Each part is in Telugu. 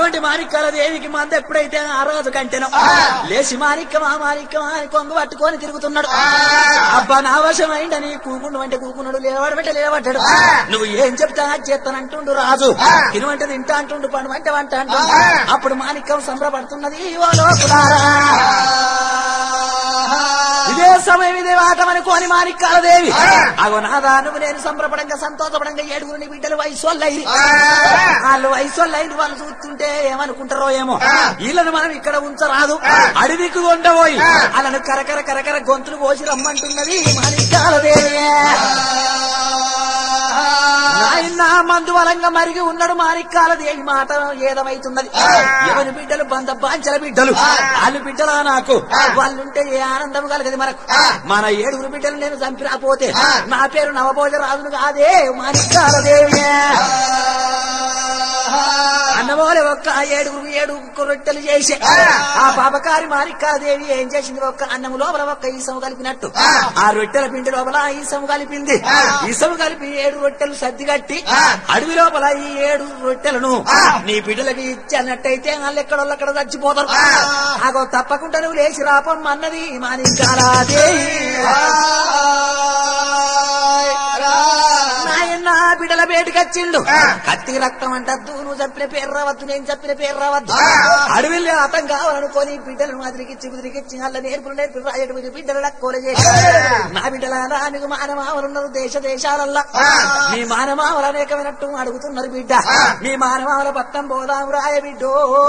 అటువంటి మాణిక్యాల దేవికి మంద ఎప్పుడైతే ఆ రోజు కంటెనో లేచి మాణిక్యమా మాణిక్యమా అని కొంగు పట్టుకొని తిరుగుతున్నాడు అబ్బా నా వశమైండని కూకుండు అంటే కూకున్నాడు లేవాడబెట్ట లేవడ్డాడు నువ్వు ఏం చెప్తా అది చేస్తానంటుండు రాజు తినవంటే తింటా అంటుండు పండు వంట వంట అంటుండు అప్పుడు మాణిక్యం సంబరపడుతున్నది ఓ లోకులారా ఇదే సమయం ఇదే వాటమని కోని మాణిక్యాల దేవి అగో నాదా నువ్వు నేను సంబరపడంగా సంతోషపడంగా ఏడుగురు నీ బిడ్డలు వయసు వాళ్ళైరి వాళ్ళు వయసు వాళ్ళైన వాళ్ళు చూస్తుంటే ఏమనుకుంటారో ఏమో వీళ్ళని మనం ఇక్కడ ఉంచరాదు అడవికి ఉండబోయి వాళ్ళను కరకర కరకర గొంతులు కోసి రమ్మంటున్నది మాణిక్యాల దేవి నాయన మందు బలంగా మరిగి ఉన్నాడు మాణిక్యాల దేవి మాట ఏదమైతున్నది ఎవరి బిడ్డలు బంద బాంచల బిడ్డలు వాళ్ళు బిడ్డలా నాకు వాళ్ళుంటే ఏ ఆనందం కలగదు మనకు మన ఏడుగురు బిడ్డలు నేను చంపి రాపోతే నా పేరు నవభోజ రాజును కాదే మాణిక్యాల దేవి అన్నమోలే ఒక్క ఏడుగురు ఏడు రొట్టెలు చేసి ఆ పాపకారి మాణిక్యాదేవి ఏం చేసింది ఒక్క అన్నము లోపల ఒక్క ఈసము కలిపినట్టు ఆ రొట్టెల పిండి లోపల ఈసము కలిపింది ఈసము కలిపి ఏడు రొట్టెలు సర్ది కట్టి అడవి లోపల ఈ ఏడు రొట్టెలను నీ బిడ్డలకి ఇచ్చన్నట్టయితే వాళ్ళు ఎక్కడోళ్ళు అక్కడ చచ్చిపోతారు ఆగో తప్పకుండా నువ్వు లేచి రాపం అన్నది మాణిక్యాలాదేవి నాయన బిడ్డల బయటకు వచ్చిండు కత్తి రక్తం అంటద్దు నువ్వు చెప్పిన పేరు రావద్దు నేను చెప్పిన పేరు రావద్దు అడవిలో అర్థం కావాలనుకొని బిడ్డలను మాదిరికిచ్చి కుదిరికిచ్చి అల్ల నేర్పులు నేర్పి రాయడం బిడ్డలు లక్కోలు చేసి నా బిడ్డల మీకు మానమావలున్నారు దేశ దేశాలల్లా మీ మానమావలు అనేకమైనట్టు అడుగుతున్నారు బిడ్డ మీ మానమావల పట్టం పోదాం రాయ బిడ్డో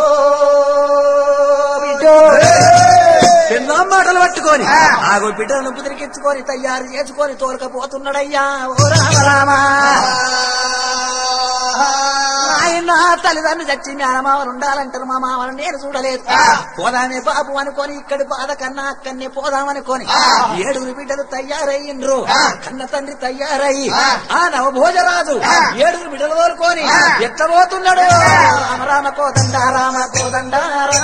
బిడ్డో ఎన్నో మాటలు పట్టుకొని ఆగు బిడ్డలను కుదిరికించుకొని తయారు చేసుకొని తోలకపోతున్నాడయ్యా ఓ రామ రామా ఆయన తల్లిదండ్రులు చచ్చి మేనమావలు ఉండాలంటారు మా మామను నేను చూడలేదు పోదామే బాబు అనుకొని ఇక్కడి బాధ కన్నా అక్కడనే పోదామనుకొని ఏడుగురు బిడ్డలు తయారయ్యిండ్రు కన్న తండ్రి తయారయ్యి ఆ నవభోజరాజు ఏడుగురు బిడ్డలు కోరుకొని ఎట్ల పోతున్నాడు రామ రామ కోదండ రామ కోదండ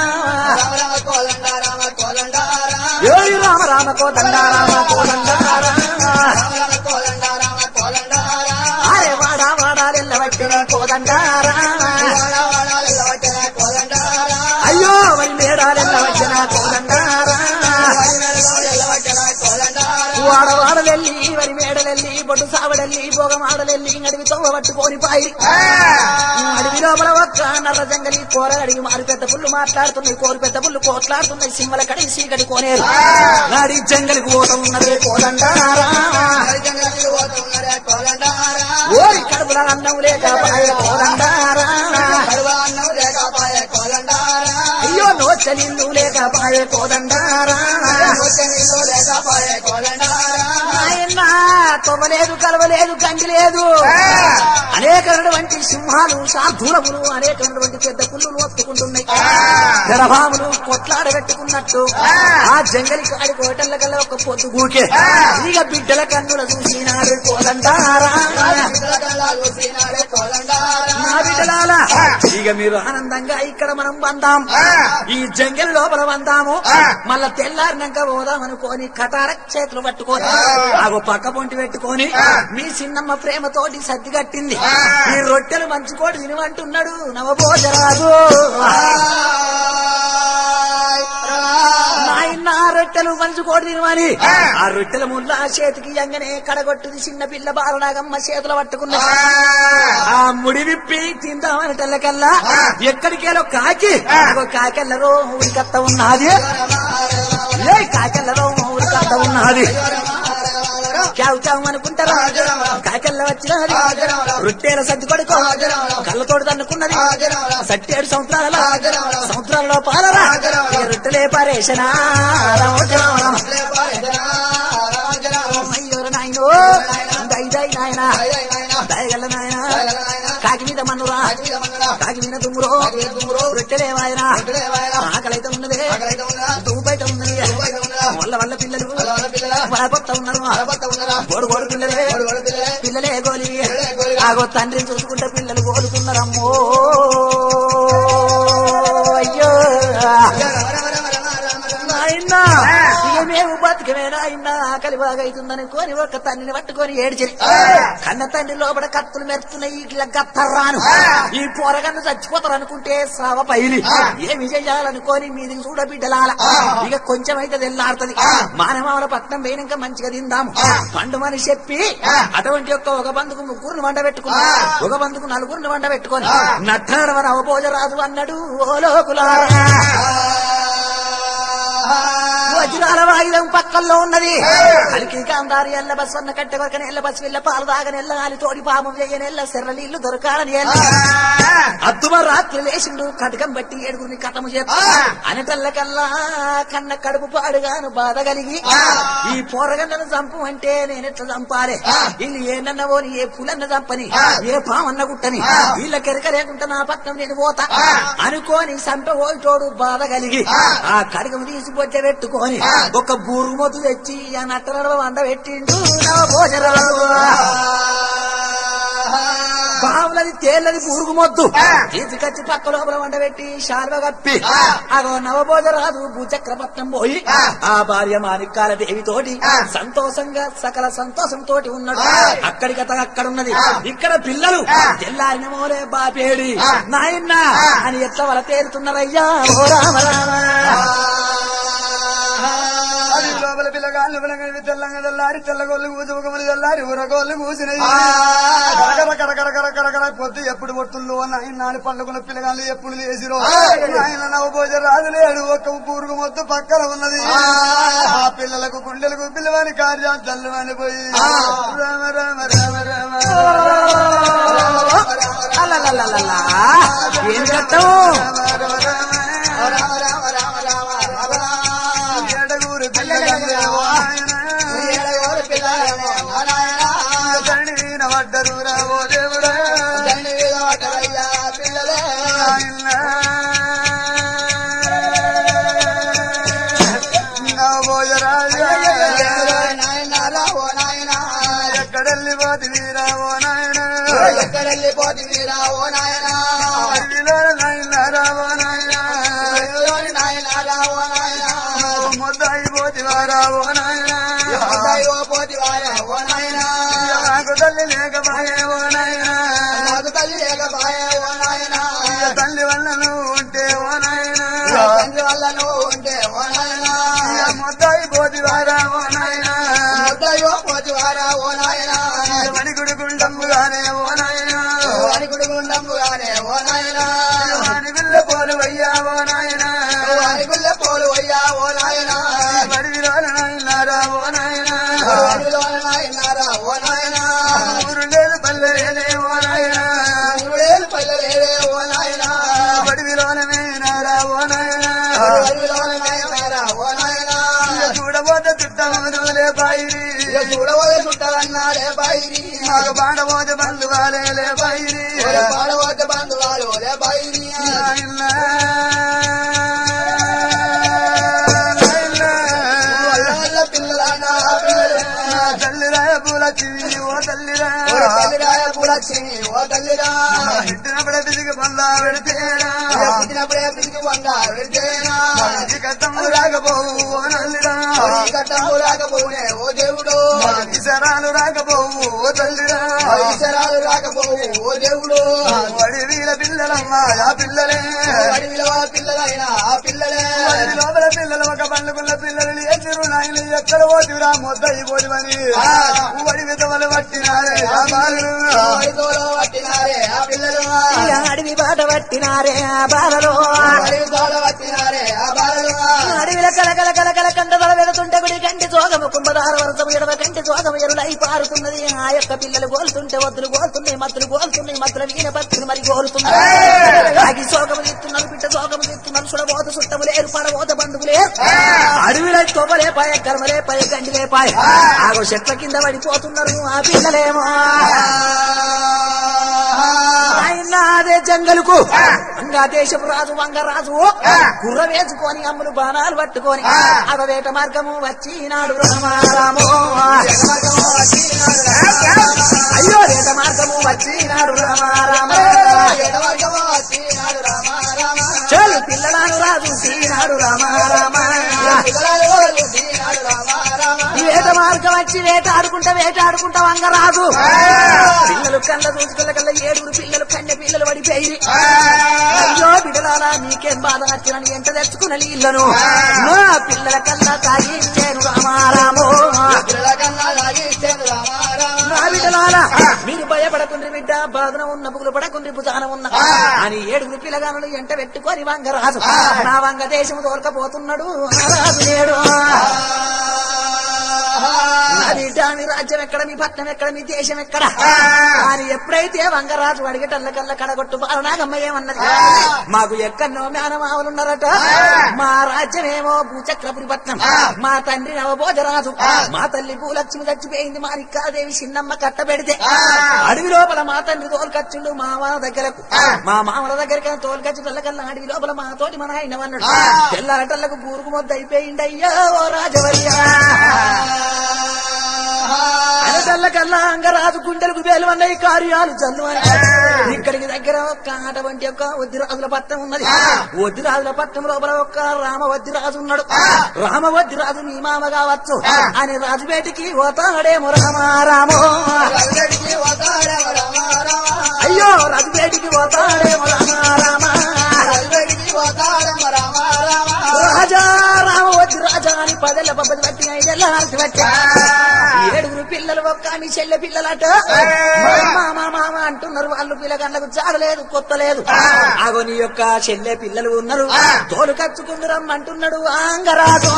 ఏయ్ రామ రామ కోదండ రామ కోదండ అరే వాడా వాడాలెల్ల వచ్చిన కోదండారా అయ్యో మరి మేడాలెల్ల వచ్చిన కోదండారా వాడవాడలెల్లి వరి మేడలెల్లి బొట్టు సావడెల్లి భోగమాడలెల్లి అడవి తొవ్వ పట్టుకొని పాయి అడవి లోపల ఒక్క నల్ల జంగలి కూర అడిగి మారి పెద్ద పుల్లు మాట్లాడుతున్నాయి కోరి పెద్ద పుల్లు కోట్లాడుతున్నాయి సింహల కడి సీకటి కోనేరు నాడి జంగలికి పోతా ఉన్నదే కోదండారా ఓరి కడుపుల అన్నం లేక పాయ కోదండారా అయ్యో నోచ నిన్ను లేక పాయ కోదండారా నాయనా తొవ్వలేదు కలవలేదు గంగి లేదు అనేకమైనటువంటి సింహాలు శార్థూలములు అనేకమైనటువంటి పెద్ద పుల్లులు ఒత్తుకుంటున్నాయి గర్భాములు కొట్లాడబెట్టుకున్నట్టు ఆ జంగలి కాడి కోటల కల్లా ఒక పొద్దు గూకే ఇక బిడ్డల కన్నుల చూసినాడు కోదండారా నా బిడ్డలాల ఇక మీరు ఆనందంగా ఇక్కడ మనం వందాం ఈ జంగల్ లోపల వందాము మళ్ళా తెల్లారినాక పోదాం అనుకోని కటార చేతులు పట్టుకొని ఆగో పక్క పొంటి పెట్టుకొని మీ చిన్నమ్మ ప్రేమతోటి సర్ది కట్టింది ఈ రొట్టెలు మంచుకోటి తినమంటున్నాడు నవభోజరాజు నాయన రొట్టెలు మంచుకోటి తినమని ఆ రొట్టెల ముళ్ళ చేతికి ఎంగనే కడగొట్టుది చిన్న పిల్ల బాలనాగమ్మ చేతులు పట్టుకున్నా ఆ ముడి విప్పి తిందామనటల్లకల్లా ఎక్కడికేలో కాకి అగో కాకెళ్ళరో ఊరికత్త ఉన్నది లే కాకెళ్ళరో ఊరికత్త ఉన్నది చావు చావు అనుకుంటారా కాకెళ్ళ వచ్చినది రొట్టెల సర్ది కొడుకో కళ్ళతోడు తన్నుకున్నది సట్టేడు సంవత్సరాల సంవత్సరాలలో పాలరా ఈ రొట్టెలే పారేషనా అయ్యో నాయనో దై దై నాయనా దయగల నాయన కాకి మీద మన్నురా కాకి మీద దుమ్మురో రొట్టెలే వాయనా ఆకలైతే ఉన్నదే దుమ్ము బయట ఉన్నది వల్ల వల్ల పిల్లలు వరపొత్త ఉన్నారు గోడు గోడు పిల్లలే పిల్లలే గోలి ఆగో తండ్రిని చూసుకుంటే పిల్లలు గోలుకున్నారమ్మో అయ్యో నాయనా ఇక మేము బతికమేనా నాయన ఆకలి బాగా అవుతుందని కొని ఒక తండ్రిని పట్టుకొని ఏడ్చిరి కన్న తండ్రి లోపల కత్తులు మెరుతున్నాయి ఇట్లా గత్తర్రాను ఈ పోరగన్ను చచ్చిపోతారు అనుకుంటే సావ పైలి ఏమి చెయ్యాలనుకోని మీదికి చూడ బిడ్డలాల ఇక కొంచెం అయితే తెల్లారుతుంది మానవాల పట్నం పోయినాక మంచిగా తిందాము పండుమని చెప్పి అటువంటి యొక్క ఒక బంధుకు ముగ్గురిని వండ పెట్టుకుని ఒక బంధుకు నలుగురిని వండ పెట్టుకొని నట్టడవన అవభోజరాజు అన్నాడు ఓ లోకులారా వజ్రాల వాయుధం పక్కల్లో ఉన్నది అలికి కాందారి ఎల్ల బస్ అన్న కట్టె కొరకని ఎల్ల బస్ వెళ్ళ పాలు తాగని ఎల్ల గాలి తోడి పాపం చేయని ఎల్ల సెర్ర నీళ్లు దొరకాలని ఎల్ల అద్దుమ రాత్రి లేచిండు కటకం బట్టి ఏడుగురిని కథము చేస్తా అనటల్లకల్లా కన్న కడుపు పాడుగాను బాధ కలిగి ఈ పోరగన్నను చంపు అంటే నేనెట్లా చంపాలే వీళ్ళు ఏనన్న పోని ఏ పులన్న చంపని ఏ పామన్న గుట్టని వీళ్ళ కెరక లేకుండా నా పక్కన నేను పోతా అనుకోని సంప ఓటోడు బాధ కలిగి ఆ కడగము తీసి బొచ్చ పెట్టుకొని ఒక బూరు మొద్దు తెచ్చి ఆ నట్ట నడవ వండ పెట్టిండు నవ భోజరాలు బావులది తేళ్ళది బూరుగు మొద్దు తీసుకొచ్చి పక్క లోపల వండ పెట్టి శాల్వ కప్పి అగో నవబోధరాజు భూచక్రపట్నం పోయి ఆ భార్య మాణిక్కాల దేవితోటి సంతోషంగా సకల సంతోషంతో ఉన్నాడు అక్కడికి అతను అక్కడ ఉన్నది ఇక్కడ పిల్లలు తెల్లారిన మోలే బాపేడి నాయన్న అని ఎట్లా వల తేరుతున్నారయ్యా ఓ రామ రామ అది లోపల పిల్లగాళ్ళు పిల్లగాళ్ళు తెల్లంగా తెల్లారి తెల్లగోళ్ళు కూసి ఒకమని తెల్లారి ఊరగోళ్ళు కూసినాయి కరకర కరకర కరకర కర పొద్దు ఎప్పుడు పొట్టుల్లో నాయన నాని పండుగల పిల్లగాళ్ళు ఎప్పుడు లేచిరో ఆయన నవభోజ రాజు లేడు ఒక్క పూరుగు మొత్తం పక్కన ఉన్నది ఆ పిల్లలకు గుండెలకు పిల్లవాని కార్యం తల్లువని పోయి రామ రామ రామ రామ అలలలలలా. ఏం కట్టము ఏడగూరు పిల్లగాళ్ళు ఆయన తండ్రి వీణ పడ్డరు రావో దేవుడా ఎక్కడెళ్ళి పోతి వీరావో నాయన అడవిలో నాయన రావో నాయన ముద్దాయి పోతి వారావో నాయన నాకు తల్లి లేకపాయేవో నాయన తల్లి వల్ల నువ్వు ఉంటే ఓ నాయన ముద్దాయి పోతి వారావో నాయన మణిగుడి గుండమ్ముగానే ఓ నాయన వాని విల్ల పోలు అయ్యావో నాయన బడివిలో నాయన రావో నాయన ఊరు లేదు పల్లె లేదే ఓ నాయన బడివిలోనమే నారావో నాయన చూడబోతే చుట్టములే బాయిరి చూడబోయే చుట్టాలన్నాడే బైరి మాకు పాడబోతే బంధువాలే బాయిరి పాడబోతే బంధువాలు లే బైరి నాయన వాళ్ళ పిల్లలన్నా పిల్లలు తల్లిరా పూల చివి ఓ తల్లిరా తల్లిరాయ పూలక్ష్మి ఓ తల్లిరా ఇంటినప్పుడే పిసికి పొందా పెడితేరా పుట్టినప్పుడే పిసికి వంద వెళ్తేనా ఈ కట్టము రాకపోవు ఓ నల్లిరా ఈ కట్టము రాకపోనే ఓ దేవుడు ఇసరాలు రాకపోవు ఓ తల్లిరా ఈశ్వరాలు రాకపోవు ఓ దేవుడు వడి వీర పిల్లలమ్మ ఆ పిల్లలే అడవిలో పిల్లలైనా ఆ పిల్లలే వడి లోపల పిల్లలు ఒక పండుకున్న పిల్లలు ఎదురు నాయన ఎక్కడ పోతిరా మొద్దయి పోతివని వడి విధవలు పట్టినారే ఆ బాలురు అడవిలో పట్టినారే ఆ పిల్లలు ఇక అడవి బాట పట్టినారే ఆ బాలలో అడవిలో పట్టినారే ఆ బాలలు అడవిల కలకల కలకల కండదల వెళుతుంటే గుడి కంటి జోగము కుంభదార వరసము ఎడవ కంటి జోగము ఎరులై పారుతున్నది ఆ యొక్క పిల్లలు గోలుతుంటే వద్దులు గోలుతున్నాయి మత్తులు గోలుతున్నాయి మత్తుల వీణ బతులు మరి గోలుతున్నాయి ఆగి సోగము తీస్తున్నారు బిడ్డ సోగము తీస్తున్నారు సుడబోత సుట్టము లేరు పడబోత బంధువు లేరు అడవిలో తొవ్వలే పాయ కర్మలే పాయ గండిలే పాయ ఆగో చెట్ల కింద పడిపోతున్నారు ఆ పిల్లలేమో ఆయన అదే జంగలుకు అంగా దేశపు రాజు వంగరాజు గుర్ర వేసుకొని అమ్ములు బాణాలు పట్టుకొని అవ వేట మార్గము వచ్చినాడు రామారామో అయ్యో వేట మార్గము వచ్చినాడు రామారామ ఎడవర్గమో వచ్చినాడు రామ రామ చల్ పిల్లలను రాజు సీనాడు రామారామ పిల్లలు వచ్చినాడు రామ రామ మార్గం వచ్చి వేట ఆడుకుంటా వేట ఆడుకుంటా వంగ రాదు పిల్లలు కళ్ళ చూసుకున్న కళ్ళ ఏడుగురు పిల్లలు కన్నె పిల్లలు పడిపోయి అయ్యో బిడలారా నీకేం బాధ నచ్చినని ఎంట తెచ్చుకున్న నీళ్లను నా పిల్లల కల్లా తాగించాను రామారామో పిల్లకన్నా లాగిచ్చాను రామ రామ నా బిడ్డలారా మీరు భయపడకుండ్రి బిడ్డ బాధన ఉన్న బుగులు పడకుండ్రి భుజాన ఉన్న అని ఏడుగురు పిల్లగానులు ఎంట పెట్టుకొని వంగ రాజు నా వంగ దేశము తోలకపోతున్నాడు ఆ రాజు లేడు నా బిడ్డ మీ రాజ్యం ఎక్కడ మీ పట్నం ఎక్కడ మీ దేశం ఎక్కడ అని ఎప్పుడైతే వంగరాజు అడిగేటల్ల కల్లా కడగొట్టు బాలనాగమ్మ ఏమన్నది మాకు ఎక్కడనో మేనమావులున్నారట మా రాజ్యమేమో భూచక్రపురి పట్నం మా తండ్రి నవభోజరాజు మా తల్లి భూలక్ష్మి చచ్చిపోయింది మా రిక్కాదేవి చిన్నమ్మ కట్టబెడితే అడవి లోపల మా తండ్రి తోలుకచ్చుండు మా మామ దగ్గరకు మా మామల దగ్గరికి తోలుకచ్చుటల్ల కల్లా అడవి లోపల మా తోటి మన ఆయన అన్నాడు తెల్లారటల్లకు బూరుకు మొద్దు అయిపోయింది అయ్యో ఓ రాజవర్యా అనటల్ల కల్లా అంగరాజు గుండెలకు వేలు అన్నయ్య కార్యాలు చల్లు అని ఇక్కడికి దగ్గర ఒక్క ఆట వంటి యొక్క వద్దిరాజుల పట్టం ఉన్నది వద్దిరాజుల పట్టం లోపల ఒక్క రామ వద్దిరాజు ఉన్నాడు రామ వద్దిరాజు మీ మామ కావచ్చు అని రాజుపేటికి పోతాడేమో రామారామో రవిగడికి వతాడేమ రామ రామ అయ్యో రాజుపేటికి పోతాడేమో రామారామ రవిగడికి వతాడేమ రామ రామ రాజా రామ వద్దు రాజా అని పదేళ్ళ పబ్బది బట్టి ఐదేళ్ళ ఆర్తి బట్టి ఏడుగురు పిల్లలు ఒక్క మీ చెల్లె పిల్లలట మామ మామ అంటున్నారు వాళ్ళు పిల్లగండ్లకు చాడలేదు కొత్త లేదు ఆగో నీ యొక్క చెల్లె పిల్లలు ఉన్నారు తోలు కచ్చుకుందు రమ్మంటున్నాడు ఆంగరాజు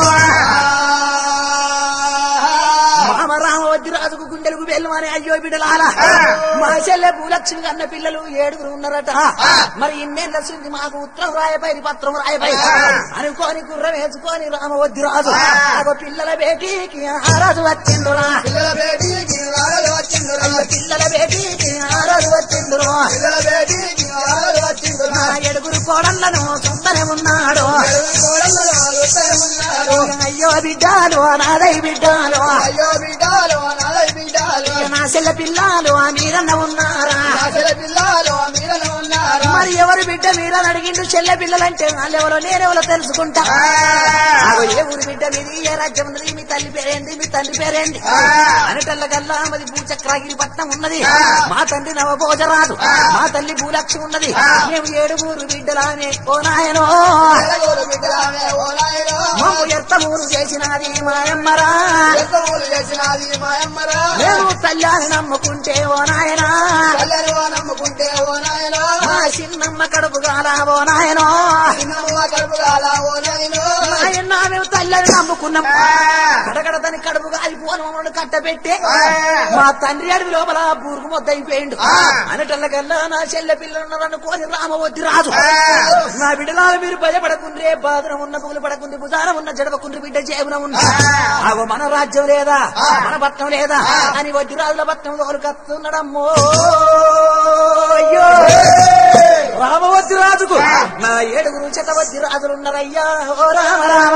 మామ రామవద్ది రాజుకు గుండెలకు వెళ్ళమని అయ్యో బిడ్డలాల మా చెల్లె భూలక్ష్మి కన్న పిల్లలు ఏడుగురు ఉన్నారట మరి ఇన్నేళ్ళ సుంది మాకు ఉత్తరం రాయపై పత్రం రాయపై అనుకోని గుర్రం వేసుకొని రామవద్ది రాజు ఆగో పిల్లల బేటీకి ఆ రాజు వచ్చిండురా పిల్లల బేటీకి వారలు వచ్చిండు రా. పిల్లల బేటీకి ఆ రాజు వచ్చిండురా పిల్లల బేటీకి వారలు వచ్చిండు రా. నా ఏడుగురు కోడళ్లను చూస్తూనే ఉన్నాడు కోడళ్ళలో ఉత్తరమున్నారు. అయ్యో బిడ్డాలు నాదై బిడ్డాలు అయ్యో బిడ్డాలు నాలై బిడ్డాలు నా చెల్ల పిల్లాలు ఆ మీరన్న ఉన్నారా అసలు పిల్లలు మీరలో ఉన్నారు మరి ఎవరు బిడ్డ మీరని అడిగిండు చెల్లె పిల్లలంటే వాళ్ళెవరో నేనెవరో తెలుసుకుంటా ఆగో ఏ ఊరి బిడ్డ మీది ఏ రాజ్యం ఉన్నది మీ తల్లి పేరేంది మీ తండ్రి పేరేంది అనటల్ల కల్లా మరి భూచక్రాగిరి పట్నం ఉన్నది మా తండ్రి నవభోజరాజు మా తల్లి భూలక్ష్మి ఉన్నది మేము ఏడుగురు బిడ్డలానే ఓ నాయనో ఎల్లగోలు బిడ్డలామే ఓ నాయనో. మాకు ఎత్తమూరు చేసినది మాయమ్మరా ఎంత ఊరు చేసినది మాయమ్మరా మేము తల్లాని నమ్ముకుంటే ఓ నాయనా కళ్యాణి నమ్ముకుంటే ఓ నాయనో మా చిన్నమ్మ కడుపు గాలా ఓ నాయనో చిన్నమ్మ కడుపు కాల ఓ నాయనో నాయన మేము తల్లని నమ్ముకున్నాం కడగడ తని కడుపు కాలిపోను మమ్మల్ని కట్టబెట్టే మా తండ్రి అడవి లోపల బూరుకు మొద్దయిపోయిండు అనటల్లకల్లా నా చెల్లె పిల్లలు అనుకోని రామ వద్ది రాజు నా బిడ్డలాలు మీరు భయపడకుండ్రే బాధన ఉన్న పుగులు పడకుండ్రి భుజాన ఉన్న జడవకుండ్రి బిడ్డ జేబున ఉన్న ఆగో మన రాజ్యం లేదా మన పట్నం లేదా అని వద్ది రాజుల పట్నం తోలుకత్తున్నాడమ్మో అయ్యో రామవద్ది రాజుకు నా ఏడుగురు శతవద్ది రాజులున్నారయ్యా ఓ రామ రామ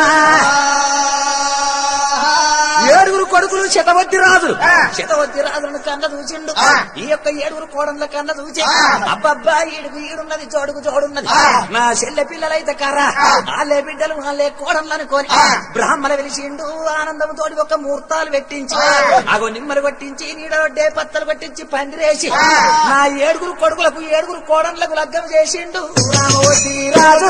ఏడుగురు కొడుకులు శతవద్ది రాజులు శతవద్ది రాజులను కన్న చూచిండు ఈ యొక్క ఏడుగురు కోడళ్ళ కన్న చూచి అబ్బబ్బా ఈడుగు ఈడున్నది జోడుకు జోడున్నది నా చెల్లె పిల్లలైతే కర్రా వాళ్ళే బిడ్డలు వాళ్ళే కోడళ్ళు అనుకోని బ్రాహ్మణ వెలిసిండు ఆనందం తోటి ఒక ముహూర్తాలు పెట్టించి అగో నిమ్మలు కొట్టించి నీడొడ్డే పత్తలు కొట్టించి పందిరేసి నా ఏడుగురు కొడుకులకు ఏడుగురు కోడళ్ళకు లగ్గం చేసిండు రామవతి రాజు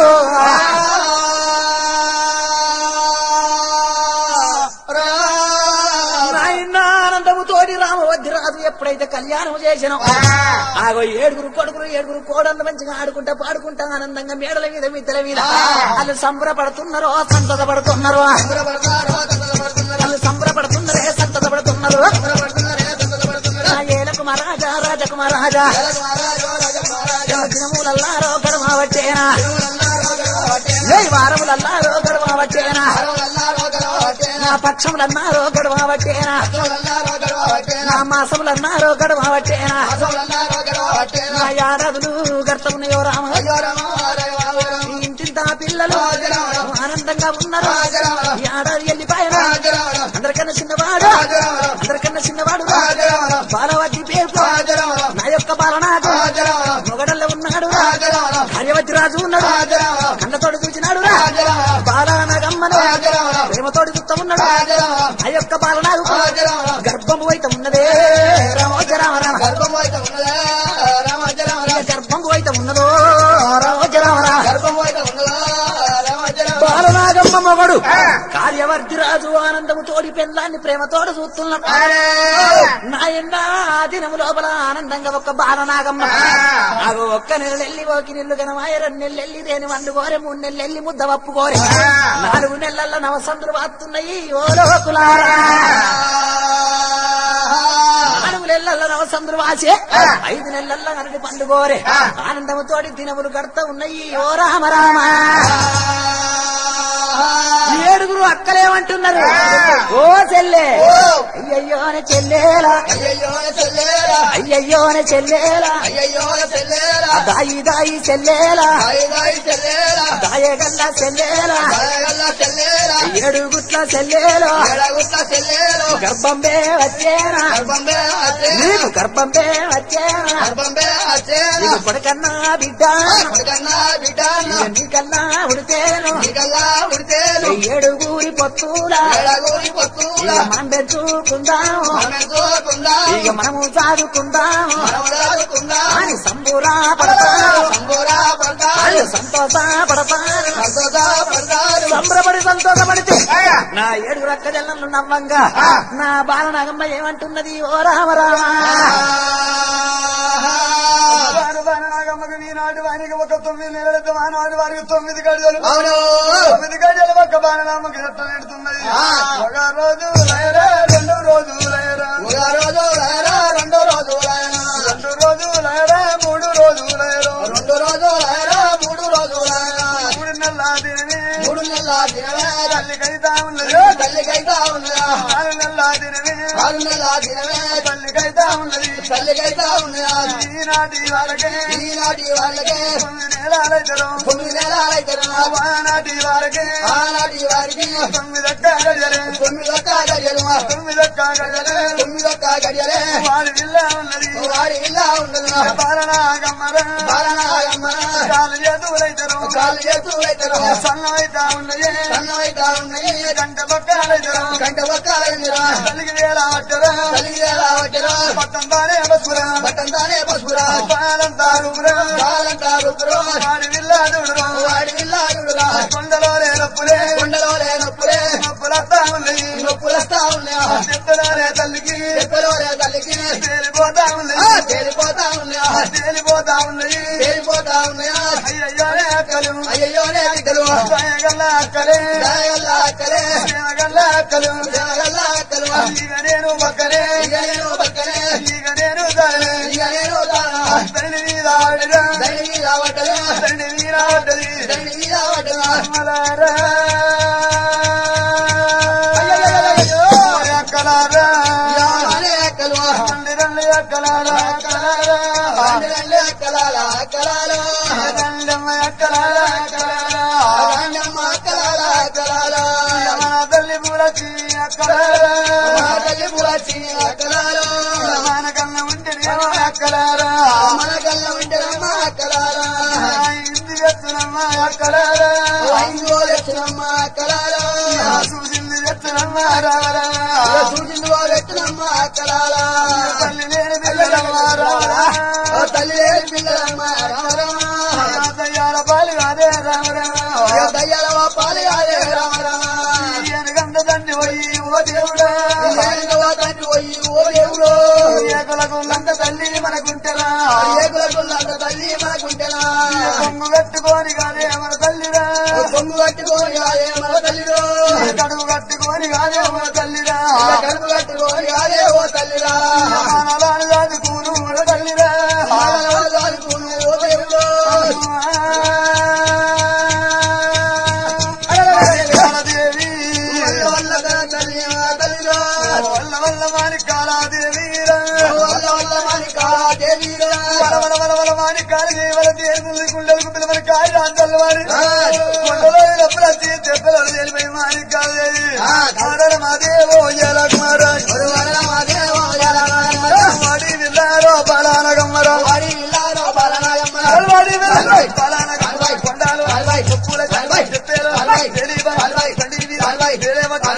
నాయన ఆనందము తోటి రామవద్ది రాజు ఎప్పుడైతే కళ్యాణం చేసినాం ఆగో ఏడుగురు కొడుకులు ఏడుగురు కోడళ్ళు మంచిగా ఆడుకుంటా పాడుకుంటా ఆనందంగా మేడల మీద మిద్దెల మీద వాళ్ళు సంబరపడుతున్నారో సంతోషపడుతున్నారో వాళ్ళు సంబరపడుతున్నారే సంతోషపడుతున్నారు నా ఏలకు మహారాజా రాజకుమారాజా దినములల్లారో గడవచ్చేనా ఏ వారములల్లారో గడవచ్చేనా నా పక్షములన్నారో గడవచ్చేనా నా మాసములన్నారో గడవచ్చేనా నా యారదులు గర్తమున్నాయో రామ ఈ ఇంటింత పిల్లలు ఆనందంగా ఉన్నారు ఈ ఏడాది వెళ్ళిపోయినా అందరికన్నా చిన్నవాడు అందరికన్నా చిన్నవాడు బాలవద్ది పేరు నా యొక్క బాలనాడు మొగడల్లో ఉన్నాడు కార్యవతి రాజు ఉన్నాడు కళ్ళతోడు చూచినాడు బాలానగమ్మను ప్రేమతో తోడి చుట్ట ఉన్నాడు ఆ యొక్క బాలనాగు గర్భము అయితే ఉన్నదే రామోజ రామ రామ గర్భమైతే ఉన్నదా రామజ రామ ఇక గర్భము అయితే ఉన్నదో రామోజ రామ రామ గర్భమైతే ఉన్నదా రామజ రామ బాలనాగమ్మ మొగడు కార్యవర్తి రాజు ఆనందము తోడి పెళ్ళాన్ని ప్రేమతోడు చూస్తున్నాడు నాయన్న ఆ దినము లోపల ఆనందంగా ఒక్క బాలనాగమ్మ నాకు ఒక్క నెల వెళ్ళి ఓకి నెల్లు గనమాయ రెండు నెలలు వెళ్ళి దేని వండు కోరే మూడు నెలలు వెళ్ళి ముద్ద వప్పు కోరే నాలుగు నెలల నవసందులు వాస్తున్నాయి ఓ లోకులారా నాలుగు నెలల నవసందులు వాసే ఐదు నెలల నరటి పండుగోరే ఆనందము తోడి దినములు గడతా ఉన్నాయి ఓ రామ రామ ఏడుగురు అక్కలేమంటున్నారు ఓ చెల్లె అయ్యయ్యోనే చెల్లేలా అయ్యయ్యో చెల్లేరా అయ్యయ్యోనే చెల్లేలా అయ్యయ్యో చెల్లేరా దాయి దాయి చెల్లేలా దాయి చెల్లేరా దాయగల్ల చెల్లేలా దాయగల్ల చెల్లేరా ఏడుగుట్ల చెల్లేలో ఎడగుట్ల చెల్లేరు గర్భంబే వచ్చేనా గర్భంబే అచ్చే నీకు గర్భంబే వచ్చేనా గర్భంబే అచ్చేనా నీకు కొడుకన్నా బిడ్డ కొడుకన్నా బిడ్డ ఇక నీకన్నా ఉడితేను నీకల్లా ఉడితేను ఏడుగురి పొత్తులా ఎడగూరి పొత్తుల ఇక మనం పెంచుకుందాము మనసుకుందా ఇక మనము సాగుకుందాము మనవరాదుకుందా అని సంబూరా పడతారు సంబోరా పడతారు వాళ్ళు సంతోష పడతారు సంతోష పడతారు సంబరపడి సంతోషపడితే నా ఏడు రక్క జల్లను నవ్వంగా నా బాలనాగమ్మ ఏమంటున్నది ఓ రామ రామ వారు వారి నాగమ్మకు ఈనాటి వారికి ఒక తొమ్మిది నెలలతో ఆనాడు వారికి తొమ్మిది గడియలు అవును తొమ్మిది గడియలు ఒక బాలనామకి ఎట్ట నెడుతున్నది ఒక రోజు లయరా రెండు రోజు లయరా ఒక రోజు రాయరా రెండో రోజు రాయరా రెండు రోజు లయరా మూడు రోజు లయరా రెండు రోజు రాయరా మూడు రోజు రాయరా మూడు నెలల దినమే మూడు నెలల దినమే తల్లికైతా ఉన్నది తల్లికైతా ఉన్నదా ఆరు నెలల దినమే ఆరు నెలల దినమే తల్లికైతా ఉన్నది తల్లికైతా ఉన్నదా ఈనాటి వాళ్ళకే ఈనాటి వాళ్ళకే తొమ్మిది నెలలైతరు తొమ్మిది నెలలైతే ఆనాటి వాళ్ళకే ఆనాటి వారికి తొమ్మిది ఒక్క గడియలే తొమ్మిది ఒక్క గడియలు తొమ్మిది ఒక్క గడియలే తొమ్మిది ఒక్క గడియలే వాడి విల్లా ఉన్నది వాడి ఇల్లా ఉండదు బాలనాగమ్మర బాలనాగమ్మ కాలు చేతులైతరు కాళ్ళు చేతులైతారు సన్నమైతా ఉన్నది సన్నమైతా ఉన్నాయి గంట పక్కలైతరు గంట ఒక్కలైందిరా తల్లికి వేల పట్టరా తల్లి ఎలా వచ్చరా పట్టం బానే బస్సురా పట్టంతానే పసుపురా బాలంతా రూపురా బాలంటారు వాడి విల్లా చూడురా వాడి ఇల్లాడురా కొండలో లేనప్పుడే కొండలో లేనప్పుడే నొప్పులత్తా ఉన్నది నొప్పులస్తా ఉన్నాయా చెత్తలోనే తల్లికి చెప్పలోనే తల్లికి తేలిపోతా ఆ, ఉన్నది తేలిపోతా ఉన్నాయా తేలిపోతా ఉన్నది తేలిపోతా ఉన్నాయా అయ్యయ్యోనే అక్కలు అయ్యయ్యోనే అక్కలు దయగల్ల అక్కలే దయగల్ల అక్కలే ప్రేమగల్ల అక్కలు దయగల్ల అక్కలు ఇక నేను పక్కనే ఇక నేను పక్కనే ఇక నేను తలనే ఇక నేను తానా తండ్రి మీద ఆడిరా దండి మీద పడ్డదా తండ్రి మీద ఆడది దండి మీద పడ్డదా అమ్మలారా అక్కలారా యామనే అక్కలు తండ్రి తండ్రి అక్కలారా అక్కలారా దండి దండి అక్కలాల అక్కలాలో తండ్రమ్మ అక్కలారా అక్కలారా దండమ్మ అక్కలాల అక్కలాలో మన తల్లి పూరచి అక్కలారా మా తల్లి పురాచి అక్కలాలో మన కన్న ఉంటేనేమో అక్కలారా మన కళ్ళ ఉంటేనమ్మ అక్కలాలో ఇంటి ఎత్తునమ్మ అక్కలారా ఐదు ఎత్తునమ్మ అక్కలాలో చూసింది ఎత్తునమ్మ రావరా సూచింది వాళ్ళు ఎత్తునమ్మ అక్కలాలో తల్లి లేని పిల్లలమ్మ రావరా ఓ తల్లి లేని పిల్లలమ్మ రామరామ దయ్యాల పాలు అదే రావరా దయ్యాల పాలి అదే రామరామ గంట తండ్రి పోయి ఓ దేవుడా తండ్రి పోయి ఓ దేవుడు ఏకులకు గంట తల్లి మనకుంటరా ఏకులకు అంత తల్లి మనకుంటేనా కొంగు కట్టుకొని కాదే మన తల్లిరా పొంగు కట్టుకొని అదే మన తల్లిలో కడుగు కట్టుకొని కాదే మన తల్లిరా కడుపు కట్టుకొని అదే ఓ తల్లిరా మానవాళ్ళు చదువుకును మన తల్లిరా దానికును ఓ దేవుడు దేవి వల్ల తల్లి ఆ తల్లిలో వల్ల వల్ల మాణికాలాదేవీరా వల్ల వల్ల మాని కాలా దేవీరా వల వల వల వల మాణికాలు దేవల దేవుని గుండెలకు పిలవని కాయ రాజల్లు వారి కొండలో ఎప్పుడు వచ్చి తెప్పలు తెలిపోయి మాణికాలు దేవి ఆడర మా దేవో ఎలా కుమారాజ్ ఒక వరల మా దేవో ఎలా నాయమ్మరా. వాడి విల్లారో బలానగమ్మరో వాడి ఇల్లారో బాలనాయమ్మ వాడి విల్లారో బలానగమ్మరో కొండాలు అల్వాయ్. చెప్పుల అల్వాయ్. చెప్పేరు అల్వాయ్. తెలియబా అల్వాయ్. తండ్రి అల్వాయ్. తెలియబా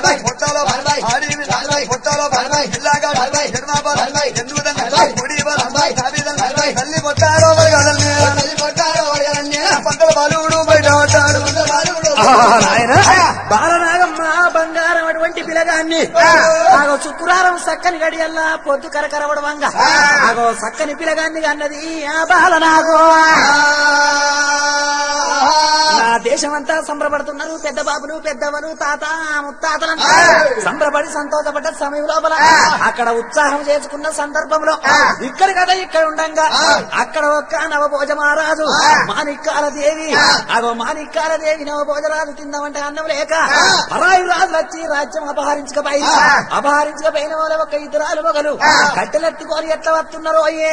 మా బాల ఎందుకు ముడి బాల తల్లి కొట్టారో మరి కదల్ని పంటల బాలుడు బయట పడ్డాడు నాయన బాలనాగమ్మ బంగారం అటువంటి పిలగాన్ని ఆగో శుక్రవారం సక్కని గడియల్లా పొద్దు కరకరవడవంగ ఆగో సక్కని పిలగాన్ని అన్నది ఆ బాలనాగో నా దేశమంతా సంబరపడుతున్నారు పెద్ద బాబులు పెద్దవలు తాత ముత్తాతలను సంబరపడి సంతోషపడ్డ సమయం లోపల అక్కడ ఉత్సాహం చేసుకున్న సందర్భంలో ఇక్కడ కదా ఇక్కడ ఉండంగా అక్కడ ఒక్క నవభోజ మహారాజు మాణిక్కాల దేవి అగో మాణిక్కాల దేవి నవభోజరాజు తిందామంటే అన్నం లేక పరాయి రాజులు వచ్చి రాజ్యం అపహరించకపోయి అపహరించకపోయిన వాళ్ళ ఒక ఇద్దరాలు మొగలు కట్టెలెత్తుకొని ఎట్లా వస్తున్నారో అయ్యే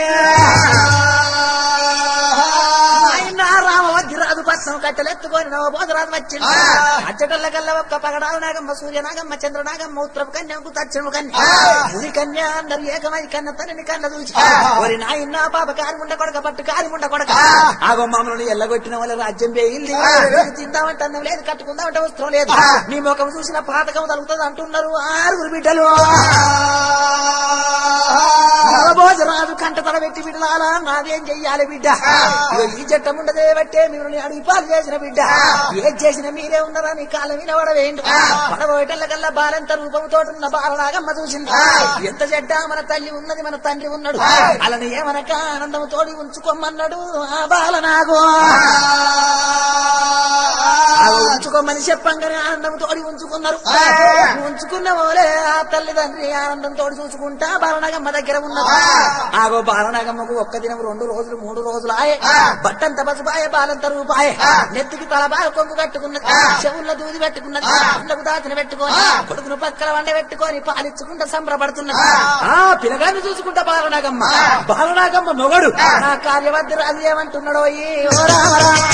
ఆయన రామవద్దిరాజు పట్నం కట్టెలెత్తుకొని నవబోధరాజు వచ్చింది అచ్చటల్ల కల్లా ఒక్క పగడాలు నాగమ్మ సూర్య నాగమ్మ చంద్ర నాగమ్మ ఉత్తరపు కన్యకు దక్షిణము కన్య ఉరి కన్య అందరు ఏకమై కన్న తనని కన్న చూసి ఒరి నాయన పాప కారి ముండ కొడక పట్టు కారి ముండ కొడక ఆగో మమ్మల్ని ఎల్లగొట్టిన వాళ్ళ రాజ్యం వేయింది నీకు తిందామంటే అన్నం లేదు కట్టుకుందామంటే వస్త్రం లేదు నీ ముఖం చూసిన పాతకం తలుగుతుంది అంటున్నారు ఆరుగురు బిడ్డలు నవభోజరాజు కంట తల పెట్టి బిడ్డలాలా నాదేం చెయ్యాలి బిడ్డ ఇగో ఈ చట్టం ఉండదే బట్టే మిమ్మల్ని అడిగి పాలు చేసిన బిడ్డ ఏం చేసిన మీరే ఉన్నారా నీ కాలం వినబడవేంటి పడబోయటల్ల కల్లా బాలంత రూపంతో ఉన్న బాలనాగమ్మ చూసింది ఎంత చెడ్డ మన తల్లి ఉన్నది మన తండ్రి ఉన్నాడు అలాని ఏమనక ఆనందం తోడి ఉంచుకోమన్నాడు ఆ బాలనాగో అవి ఉంచుకోమని చెప్పంగానే ఆనందం తోడి ఉంచుకున్నారు ఉంచుకున్న వాళ్ళే ఆ తల్లిదండ్రి ఆనందం తోడి చూసుకుంటా బాలనగమ్మ దగ్గర ఉన్నారు ఆగో బాలనగమ్మకు ఒక్క దినం రెండు రోజులు మూడు రోజులు ఆయే బట్టంత పసుపాయే బాలంత రూపాయే నెత్తికి తల బాగా కొంగు కట్టుకున్నది చెవుల్లో దూది పెట్టుకున్నది అండకు దాచిన పెట్టుకొని కొడుకును పక్కన వండ పెట్టుకొని పాలిచ్చుకుంటా సంబరపడుతున్నది ఆ పిల్లగాన్ని చూసుకుంటా బాలనాగమ్మ బాలనాగమ్మ మొగడు నా కార్యవర్ధి రాజు ఏమంటున్నాడో ఈ ఓ రామ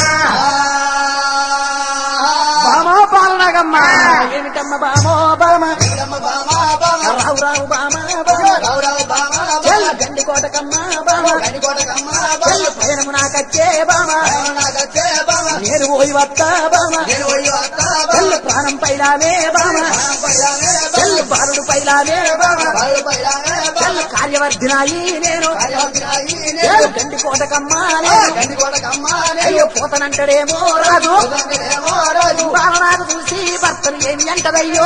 బామో పాలనాగమ్మ ఏమిటమ్మ బామో బామ రావు రావు బామ బామ చెల్ల గండి కోటకమ్మ బామ చెల్ల పయనము నాకచ్చే బామ నేను పోయి వత్తా బామ చెల్ల ప్రాణం పైలానే బామ చెల్ల బాలుడు పైలానే బామ చెల్ల కార్యవర్ధినాయి నేను చెల్ల గండి కోటకమ్మ నేను అయ్యో పోతనంటాడేమో రాజు బాలనాడు చూసి భర్తను ఏమి అంటదయ్యో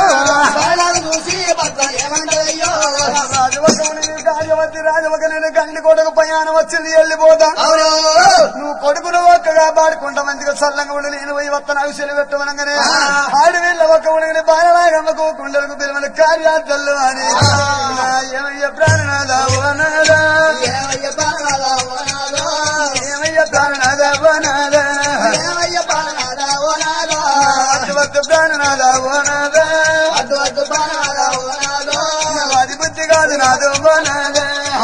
రాజవకముని కార్యవర్తి రాజవక నేను గండి కొడుకు ప్రయాణం వచ్చింది వెళ్ళిపోతా నువ్వు కొడుకును ఒక్కగా పాడుకుంటా మంచిగా చల్లంగా ఉండి నేను పోయి వస్తాను అవిషయాలు పెట్టమనగానే ఆడి వీళ్ళ ఒక్క ఉడిగిని బాలనాగమ్మకు కుండలకు పిలవని కార్యార్థులు అని నా ఏమయ్య ప్రాణనాథ ఓ నాథా. ఏమయ్య ప్రాణనాథ ఓ నాథా. అటువద్దు ప్రాణనాథ ఓ నాథా. అది బుద్ధి కాదు నాదు ఓ నాథా.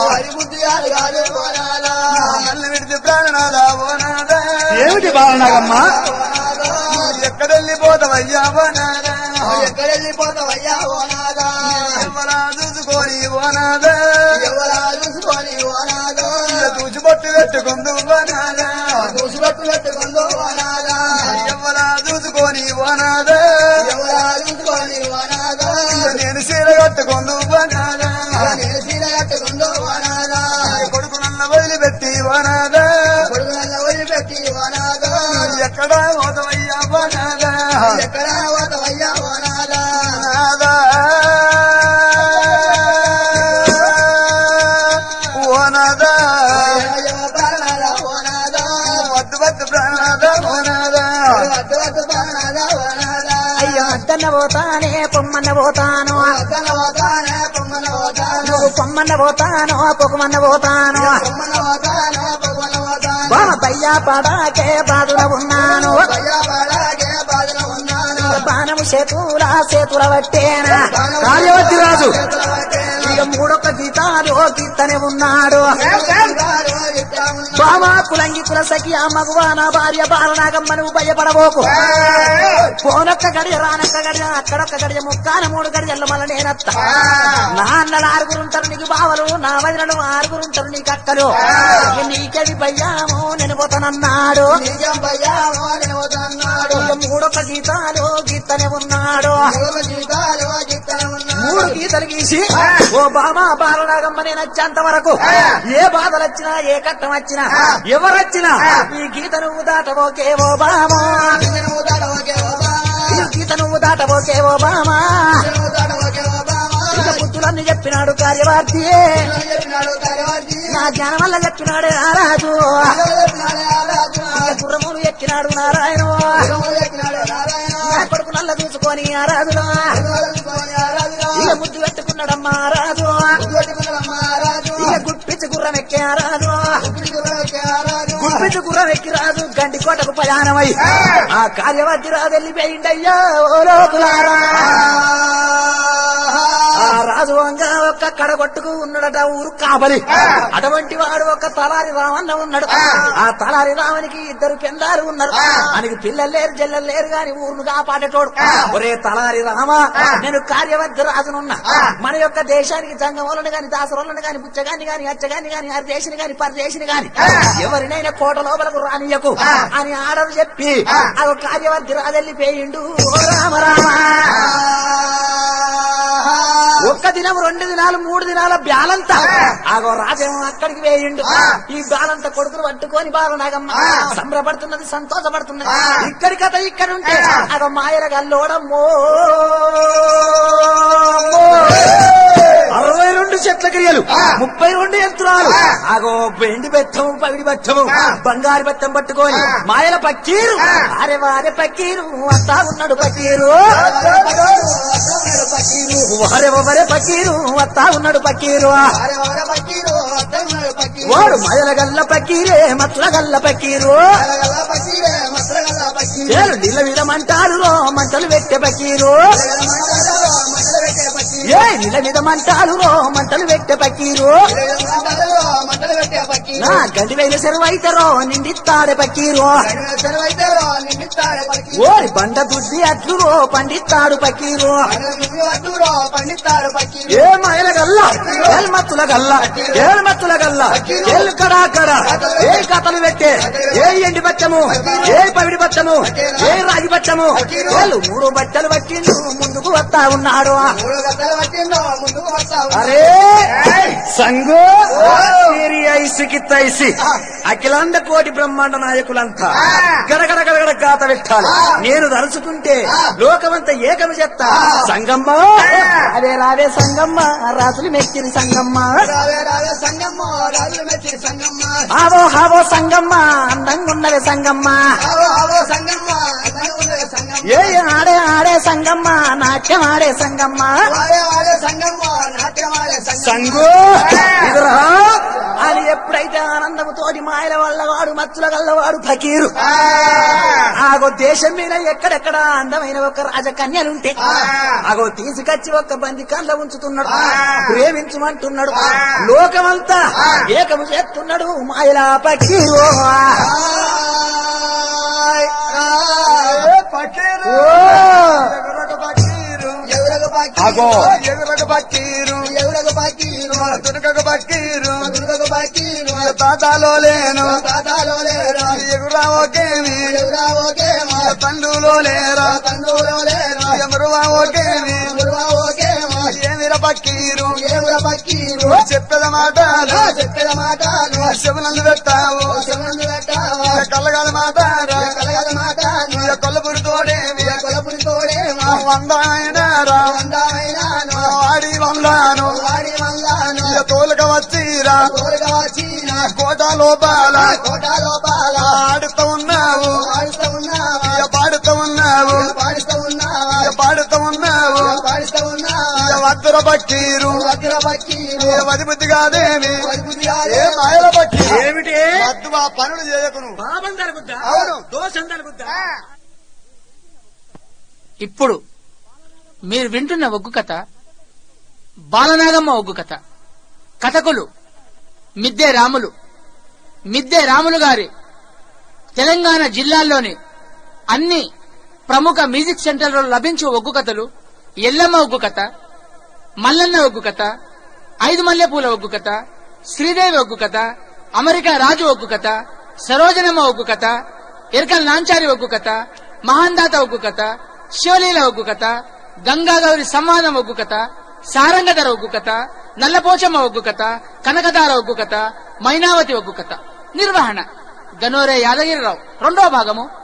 నన్ను విడిచి ప్రాణనాథ ఓ నాథా. ఏమిటి బాలనాగమ్మ ఎక్కడెళ్ళిపోతావయ్యా ఓ నాథా. ఎక్కడెళ్ళిపోతావయ్యా ఓ నాదా ఎవరా చూసుకొని ఓ నాథా. ఎవరా చూసుకొని ఓ నాదో తూచిపట్టు పెట్టుకుందు ఓ నాథా. చూసినట్టు పెట్టుకుందో ఓ నాదా ఎవరా చూసుకొని ఓ నాథా. ఎవరా చూసుకొని ఓ నాదో నేను చీర కట్టుకుందు ఓ నాథా. నేను సీల కట్టుకుందో ఓ నాదా కొడుకు నన్ను వదిలిపెట్టి ఓ నాథా. కొడుకు నన్ను వదిలిపెట్టి ఓ నాదో ఎక్కడ పోతావయ్యా ఓ నాథా. ఎక్కడ పోతావయ్యా ఓ నాదా నాథా. ఓ నాథా. అయ్యో ప్రాణనాదా ఓ నాదా వద్దు వద్దు ప్రాణనాథా ఓ నాథా. వద్దు వద్దు ప్రాణనాదా ఓ నాదా అయ్యో అద్దన్న పోతానే పొమ్మన్న పోతాను వద్దన పోతానే పొమ్మన పోతాను నువ్వు పొమ్మన్న పోతాను పొగమన్న పోతాను పొమ్మన పోతాను పొమ్మన పోతాను బామ బయ్యా పడాకే బాధుల ఉన్నాను భయ్యా పడాకే బాధన ఉన్నాను బాణము చేతుల చేతుల పట్టేనా కార్యవర్తి రాజు. ఇక మూడొక్క గీతాలు గీతనే ఉన్నాడు బామ కులంగి కుల సఖి ఆ మగువా నా భార్య బాలనాగమ్మ నువ్వు భయపడబోకు పోనొక్క గడియ రానొక్క గడియ అక్కడొక్క గడియ ముక్కాన మూడు గడియల్లో మళ్ళీ నేనత్త నా అన్నలు ఆరుగురుంటారు నీకు బావలు నా వదినలు ఆరుగురుంటారు నీకు అక్కలు ఇక నీకది భయ్యాము నేను పోతానన్నాడు నిజం భయ్యామో నేను పోతున్నాడు ఇక మూడొక్క గీతాలు గీతనే ఉన్నాడు జీతాలు జీతన ఉన్నాడు మూడు గీత గీతలు గీసి ఓ బామా బాలనాగమ్మ నేను వచ్చేంత వరకు ఏ బాధలు వచ్చినా ఏ కట్టం వచ్చినా ఎవరొచ్చినా ఈ గీత నువ్వు దాటబోకే ఓ బామా ఈ గీత నువ్వు దాటబోకే ఓ బామా ఇక బుద్ధులన్నీ చెప్పినాడు కార్యవార్తి నా జ్ఞానం వల్ల చెప్పినాడే నారాజు ఇక గుర్రములు ఎక్కినాడు నారాయణ నా కొడుకు నల్ల చూసుకొని ఆరాధురా ఇక ముద్దు పెట్టుకున్నాడమ్మా రాజు ఇక గుప్పించి గుర్రం ఎక్కే రాజు గుప్పించి గుర్రం ఎక్కి రాజు గండి కోటకు ప్రయాణమై ఆ కార్యవర్తి రాజు వెళ్ళిపోయిండయ్యా ఓ లోకులారా ఆ రాజు వంగ ఒక్క కడగొట్టుకు ఉన్నాడట ఊరు కాపలి అటువంటి వాడు ఒక తలారి రామన్న ఉన్నాడు ఆ తలారి రామనికి ఇద్దరు పెందాలు ఉన్నారు ఆయనకి పిల్లలు లేరు జల్లలు లేరు గాని ఊరును కాపాడేటోడు ఒరే తలారి రామ నేను కార్యవర్తి రాజునున్నా మన యొక్క దేశానికి జంగములను గాని దాసరులను గాని బుచ్చగాని గాని అచ్చగాని గాని హరిదేశిని గాని పరదేశిని గాని ఎవరినైనా కోట లోపలకు రానియకు అని ఆర్డర్ చెప్పి ఆ కార్యవర్తి రాజెళ్ళిపోయిండు ఓ రామ రామ ఒక్క దినం రెండు దినాలు మూడు దినాల బ్యాలంతా ఆగో రాజేమో అక్కడికి వేయిండు ఈ బ్యాలంతా కొడుకులు పట్టుకొని బాలనాగమ్మ సంబరపడుతున్నది సంతోషపడుతున్నది ఇక్కడి కథ ఇక్కడ ఉంటే ఆగో మాయల గల్లోడమ్మో అరవై రెండు చెట్ల క్రియలు ముప్పై రెండు యంత్రాలు ఆగో వెండి బెత్తము పగిడి బెత్తము బంగారు బెత్తం పట్టుకొని మాయల పక్కీరు అరే వారే పక్కీరు అత్తా ఉన్నాడు పక్కీరు వారే వరే పక్కీరు అత్తా ఉన్నాడు పక్కీరు వాడు మాయల గల్ల పక్కీరే మత్తుల గల్ల పక్కీరు చేలు నీళ్ళ మీద మంటారు రో మంటలు పెట్టే పక్కీరు ఏ నీళ్ళ మీద మంటాలు రో మంటలు పెట్టే పక్కీరు నా గండి వేల సెరువు అయితరో నిండిస్తాడే పక్కీరు ఓరి బండ దుడ్డి అట్లు రో పండిస్తాడు పక్కీరు ఏ మాయల గల్ల ఏల్మత్తుల గల్ల ఏల్మత్తుల గల్ల ఏళ్ళు కడా కడా ఏ కథలు పెట్టే ఏ ఎండి బచ్చము ఏ పవిడి బచ్చము ఏ రాగి బచ్చము ఏళ్ళు మూడు బట్టలు పట్టిండు ముందుకు వస్తా ఉన్నాడు అరే సంగు తీరి ఐసికి తైసి అఖిలాండ కోటి బ్రహ్మాండ నాయకులంతా గడగడ గడగడ గాత పెట్టాలి నేను తలుచుకుంటే లోకమంతా ఏకము చెత్తా సంగమ్మ అదే రావే సంగమ్మ రాజులు మెచ్చిరి సంగమ్మ ఆవో హావో సంగమ్మ అందంగా ఉన్నవే సంగమ్మ ఏ ఆడే ఆడే సంగమ్మ నాట్యం ఆడే సంగమ్మ సంగు ఇదిరా అని ఎప్పుడైతే ఆనందముతోటి మాయల వల్ల వాడు మత్తుల గల్లవాడు ఫకీరు ఆగో దేశం మీద ఎక్కడెక్కడ అందమైన ఒక రాజకన్యలుంటే ఆగో తీసుకొచ్చి ఒక బంది కళ్ళ ఉంచుతున్నాడు ప్రేమించమంటున్నాడు లోకమంతా ఏకము చేస్తున్నాడు మాయల ఫకీరు ఓ అగో ఎగురక పక్కీరు దునకక పక్కీరు తాతాలో లేను ఎగురా ఒకేమి తండ్రులో లేరా ఎమరువా ఒకేమి ఏమిర పక్కీరు చెప్పేద మాటలు చెప్పేద మాటలు శివనందు పెట్టావు శివనందు పెట్టావా కళ్ళగాలి మాటారా కలగల మాటలు కొల్లపురి తోడేమి కొలపురి తోడేమా వందాయనారా వందాయినాను వాడి వందాను వాడి వల్లాను తోలుక వచ్చిరా తోడుగా వచ్చిన కోట లోపాల కోట లోపాల ఆడుతూ ఉన్నావు పాడుతూ ఉన్నావా ఇక పాడుతూ ఉన్నావు పాడుతూ ఉన్నావా ఇక పాడుతూ ఉన్నావు పాడుతూ ఉన్నావా ఇక వద్దుర బక్కీరు వజ్ర పక్కీరు ఇక వది బుద్ధి కాదేమి వజ్బుద్ధి ఏ కాదే. మాయల బక్కీ ఏమిటి వద్దు ఆ పనులు చేయకును పాపం జరుగుద్దా అవును. దోషం జరుగుద్దా ఇప్పుడు మీరు వింటున్న ఒగ్గు కథ బాలనాగమ్మ ఒగ్గు కథ కథకులు మిద్దె రాములు మిద్దె రాములు గారి తెలంగాణ జిల్లాల్లోని అన్ని ప్రముఖ మ్యూజిక్ సెంటర్లలో లభించే ఒగ్గు కథలు ఎల్లమ్మ ఒగ్గు కథ మల్లన్న ఒగ్గు కథ ఐదు మల్లెపూల ఒగ్గు కథ శ్రీదేవి ఒగ్గు కథ అమెరికా రాజు ఒగ్గు కథ సరోజనమ్మ ఒగ్గు కథ ఎరకల్ నాంచారి ఒగ్గు కథ మహాందాత ఒగ్గు కథ శివలీల ఒగ్గు కథ గంగాగౌరి సంవాదం ఒగ్గు కథ సారంగధర ఒగ్గు కథ నల్లపోచమ్మ ఒగ్గు కథ కనకదార ఒగ్గు కథ మైనావతి ఒగ్గు కథ నిర్వహణ గనోరే యాదగిరిరావు రెండో భాగము